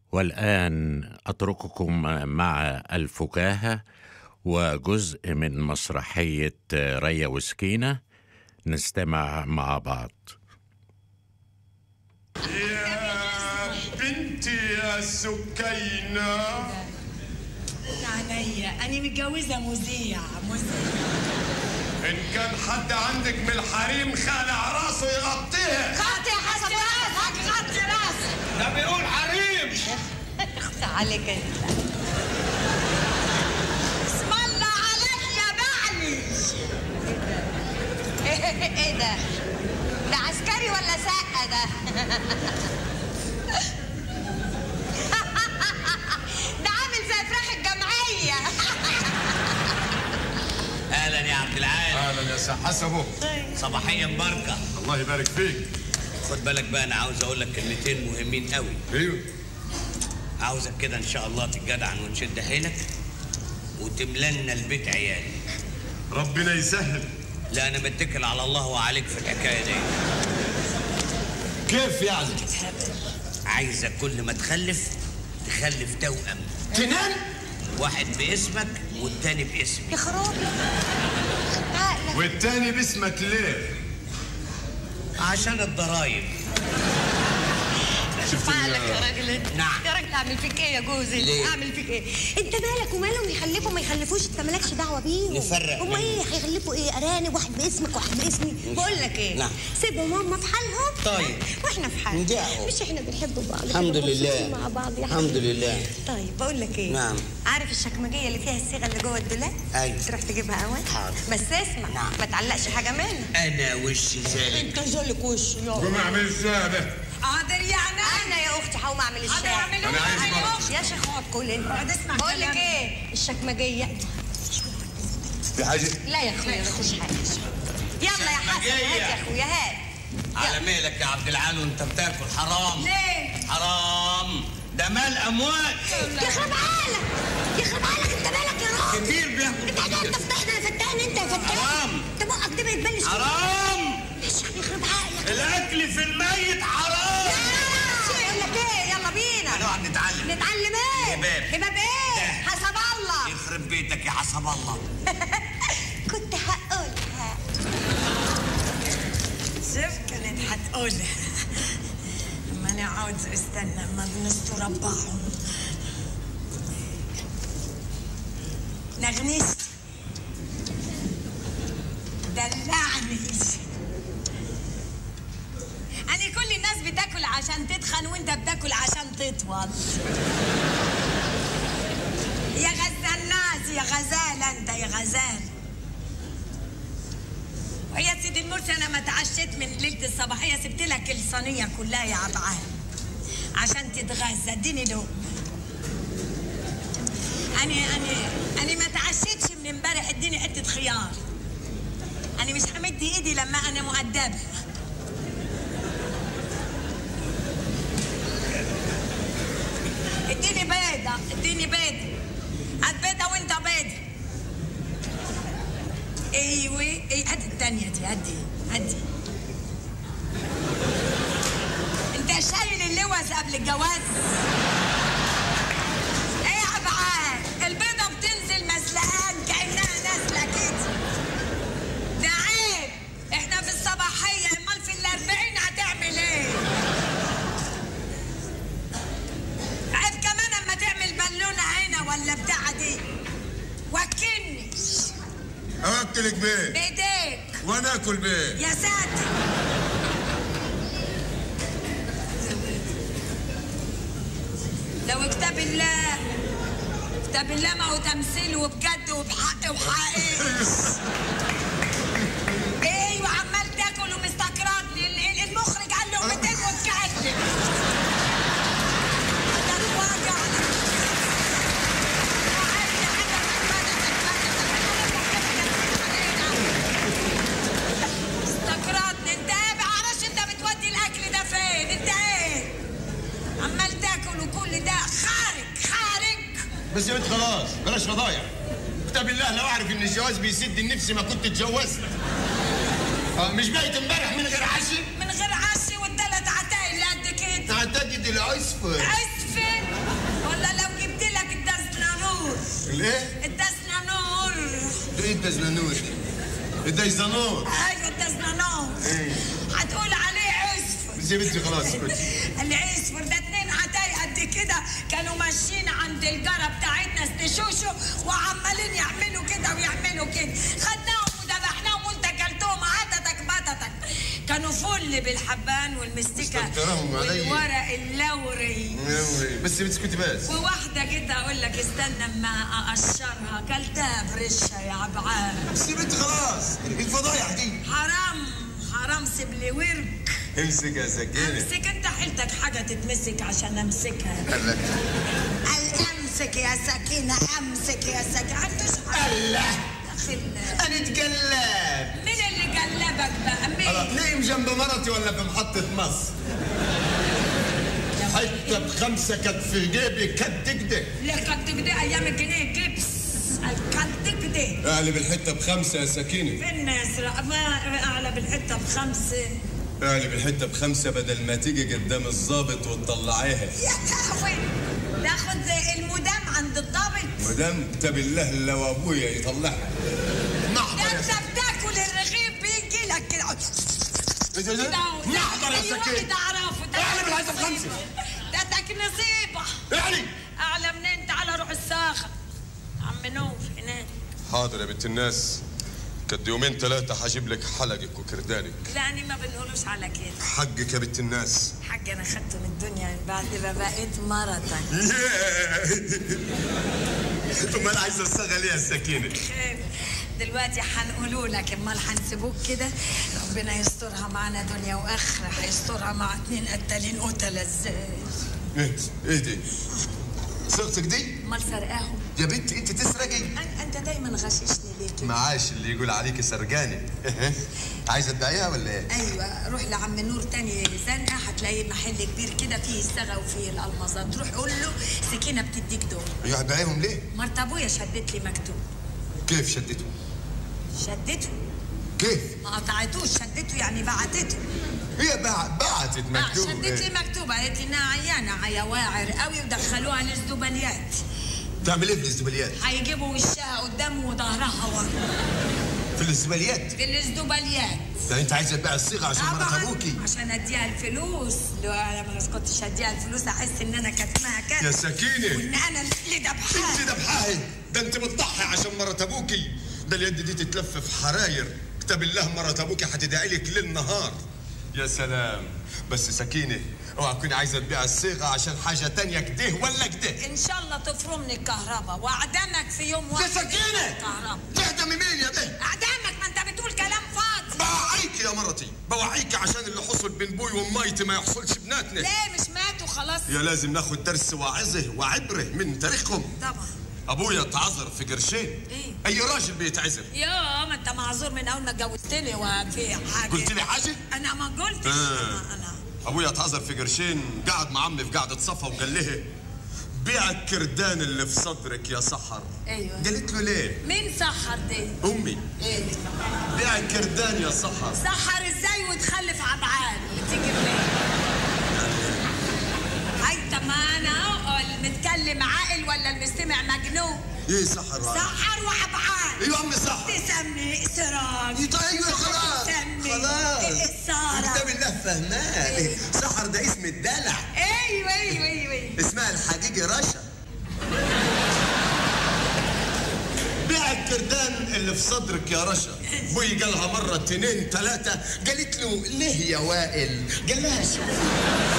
والآن أترككم مع الفكاهة وجزء من مسرحية ريا وسكينة نستمع مع بعض يا بنتي يا سكينة عينيا أنا متجوزة مذيع مذيع إن كان حد عندك من الحريم خالع راسه يغطيه خاطي حسب راسك خاطي راسك ده بيقول حريم اخت عليك انت اسم الله عليك يا بعلي ايه ده؟ ده عسكري ولا سقة ده؟ ده عامل زي فراخ الجمعية اهلا يا عبد العال أهلا يا سي حسبه صباحيه مباركه الله يبارك فيك خد بالك بقى انا عاوز اقول لك كلمتين مهمين قوي ايوه عاوزك كده ان شاء الله تتجدعن ونشد حيلك وتملنا البيت عيال ربنا يسهل لا انا متكل على الله وعليك في الحكايه دي كيف يعني عايزك كل ما تخلف تخلف توأم تنام واحد باسمك والتاني باسمي يا خرابي عقلك والتاني باسمك ليه عشان الضرايب شفت عقلك يا ال- راجل انت نعم. يا راجل اعمل فيك ايه يا جوزي ليه؟ اعمل فيك ايه انت مالك ومالهم يخلفوا ما يخلفوش انت مالكش دعوه بيهم نفرق هم بينهم. ايه هيخلفوا ايه ارانب واحد باسمك واحد باسمي بقول لك ايه نعم. سيبهم هم في حالهم طيب. واحنا في حالنا ندعوا. مش احنا بنحب بعض الحمد كده لله. مبسوطين مع بعض يا الحمد حبيبي. لله. طيب بقول لك ايه نعم. عارف الشكمجيه اللي فيها الصيغه اللي جوه الدولاب أيوة. تروح تجيبها اول حاضر. بس اسمع نعم. ما تعلقش حاجه منها انا وش ذلك انت جالك وش يا قوم اعمل الشاي ده قادر يعني انا يا اختي هقوم اعمل الشاي أنا عايز مرة. يا شيخ اقعد كل انت بقول لك ايه الشكمجيه في حاجة لا يا اخويا ما فيش حاجه يلا يا حسن الشكمجية. هات يا اخويا هات على مهلك يا عبد العال وانت بتاكل حرام ليه؟ حرام ده مال اموات يخرب عقلك يخرب عقلك انت مالك يا راجل كتير بياكل انت انت فتحنا يا فتان انت يا فتان حرام. انت بقك ده بيتبلش حرام يخرب عقلك الاكل في الميت حرام بقول لك ايه يلا بينا هنقعد نتعلم نتعلم ايه؟ هباب. هباب ايه؟ ده. حسب الله يخرب بيتك يا حسب الله كنت هقولها شوف كانت هتقولها ما انا عاوز استنى ما بنستر ربعهم نغنست دلعني أنا كل الناس بتاكل عشان تتخن وانت بتاكل عشان تطول يا غزال الناس يا غزال انت يا غزال ويا سيدي المرسي انا ما اتعشيت من ليله الصباحيه سبت لك الصينيه كلها يا عبعال عشان تتغذى اديني لقمه انا انا انا ما اتعشيتش من امبارح اديني حته خيار انا مش همد ايدي لما انا مؤدبه اديني بيضه اديني بيضه هات بيضه وانت بيضه ايوه اي هات التانية دي هات دي هات دي انت شايل اللوز قبل الجواز ايه يا عبعال البيضة بتنزل مسلقان كأنها نازلة كده ده عيب احنا في الصباحية امال في الاربعين هتعمل ايه عيب كمان اما تعمل بالونة هنا ولا بتاع دي وكني اوكلك بيه بايديك وانا اكل بيه يا ساتر لو كتاب الله كتاب الله ما هو تمثيل وبجد وبحق وحقيقي ايوه عمال تاكل ومستكرهني ال- ال- المخرج قال له 200 واتكلم ده الواجع استكرهتني انت ايه بعرفش انت بتودي الاكل ده فين انت ايه عمال تاكل وكل ده خارج خارج بس يا بنت خلاص بلاش فضايح كتاب الله لو اعرف ان الجواز بيسد النفس ما كنت اتجوزت آه، مش بايت امبارح من غير عشي من غير عشي والتلات عتايل اللي قد كده تعتقد العصفر عسفن الايه؟ الدسنانور ايه الدزنانور الديزانور ايوه الدسنانور ايه هتقول عليه عصفر زي بنتي خلاص اسكتي العصفر ده اتنين عتاي قد كده كانوا ماشيين عند الجارة بتاعتنا استشوشوا وعمالين يعملوا كده ويعملوا كده خدناهم وذبحناهم وانت كلتهم عدتك بطتك كانوا فل بالحبان والمستكة مستكترهم علي. والورق اللوري بس بتسكتي بس وواحدة كده أقول لك استنى اما أقشرها كلتها برشة يا عبعال بس بنتي خلاص الفضايح دي حرام حرام سيب لي ورك امسك يا سكينة امسك انت حيلتك حاجة تتمسك عشان امسكها قال لك قال امسك يا سكينة امسك يا سكينة عندوش حاجة الله داخل انا اتقلب مين اللي قلبك بقى مين نايم جنب مرتي ولا في محطة مصر حتة بخمسة كانت في جيبي كانت كده لك كده ايام الجنيه جبس الكلت كده اقلب الحتة بخمسة يا سكينة في الناس لا، ما اعلى بالحتة بخمسة اقلب الحتة بخمسة بدل ما تيجي قدام الظابط وتطلعيها يا لهوي ناخد المدام عند الضابط مدام كتاب الله لو ابويا يطلعها ده محضر يا انت سكينة بتاكل الرغيف بيجي لك كده كده محضر يا أي واحد سكينة اعرفه ده اعلم الحتة نصيبة. بخمسة. ده تك نصيبة يعني اعلى منين تعالى روح الساخة عم نور هناك حاضر يا بنت الناس كد يومين ثلاثة هجيب لك حلقك وكردانك لا أنا ما بنقولوش على كده حقك يا بنت الناس حاج انا خدته من الدنيا من بعد ما بقيت مرضك امال عايزة اشتغل ايه يا سكينة خير دلوقتي هنقولوا لك امال هنسيبوك كده ربنا يسترها معانا دنيا واخره هيسترها مع اتنين قتالين قتله ازاي ايه ايه دي صيغتك دي امال سرقاهم يا بنت انت تسرقي أن- انت دايما غششني ليه كده معاش اللي يقول عليك سرقاني عايزه تبيعيها ولا ايه؟ ايوه روح لعم نور تاني زنقه هتلاقي محل كبير كده فيه الصاغه وفيه الالمازات روح قول له سكينه بتديك دول ايوه هتبيعيهم ليه؟ مرت ابويا شدت لي مكتوب كيف شدته؟ شدته كيف؟ ما قطعتوش شدته يعني بعتته هي بع- بعتت آه مكتوب شدت إيه؟ لي مكتوبه قالت لي انها عيانه عيا واعر قوي ودخلوها للزباليات تعمل ايه في الزباليات؟ هيجيبوا وشها قدام وظهرها ورا في الزباليات؟ في الزباليات ده انت عايزه تبيع الصيغه عشان مرات طبعا ابوكي عشان اديها الفلوس لو انا ما كنتش اديها الفلوس احس ان انا كاتمها كده يا سكينة. وان انا اللي انت دبحها ذبحاها ده انت بتضحي عشان مرات ابوكي ده اليد دي تتلف في حراير كتاب الله مرات ابوكي هتدعي لك ليل نهار يا سلام بس سكينه اوعى تكوني عايزه تبيع الصيغه عشان حاجه تانية كده ولا كده ان شاء الله تفرمني الكهرباء واعدمك في يوم واحد يا سكينه الكهرباء تهدمي مين يا بيه اعدمك ما انت بتقول كلام فاضي بوعيك يا مرتي بوعيك عشان اللي حصل بين بوي ومايتي ما يحصلش بناتنا ليه مش ماتوا خلاص يا لازم ناخد درس واعظه وعبره من تاريخهم طبعا ابويا اتعذر في قرشين إيه؟ اي راجل بيتعذر يا ما انت معذور من اول ما اتجوزتني وفي حاجه قلت لي حاجه انا ما قلتش آه. انا انا ابويا اتعذر في قرشين قعد مع عمي في قعده صفا وقال لها بيع الكردان اللي في صدرك يا سحر ايوه قالت له ليه مين سحر دي؟ امي ايه بيع الكردان يا سحر سحر ازاي وتخلف عبعال وتيجي منين؟ هاي طب ما انا اهو المتكلم عاقل ولا المستمع مجنون؟ ايه سحر سحر وعبعال ايوه امي سحر تسمي سراج ايوه خلاص تسمي خلاص سارة كتاب الله فهمان سحر ده اسم الدلع ايوه ايوه ايوه ايوه اسمها الحقيقي رشا بيع الكردان اللي في صدرك يا رشا بوي قالها مرة اتنين تلاتة قالت له ليه يا وائل قال لها شوف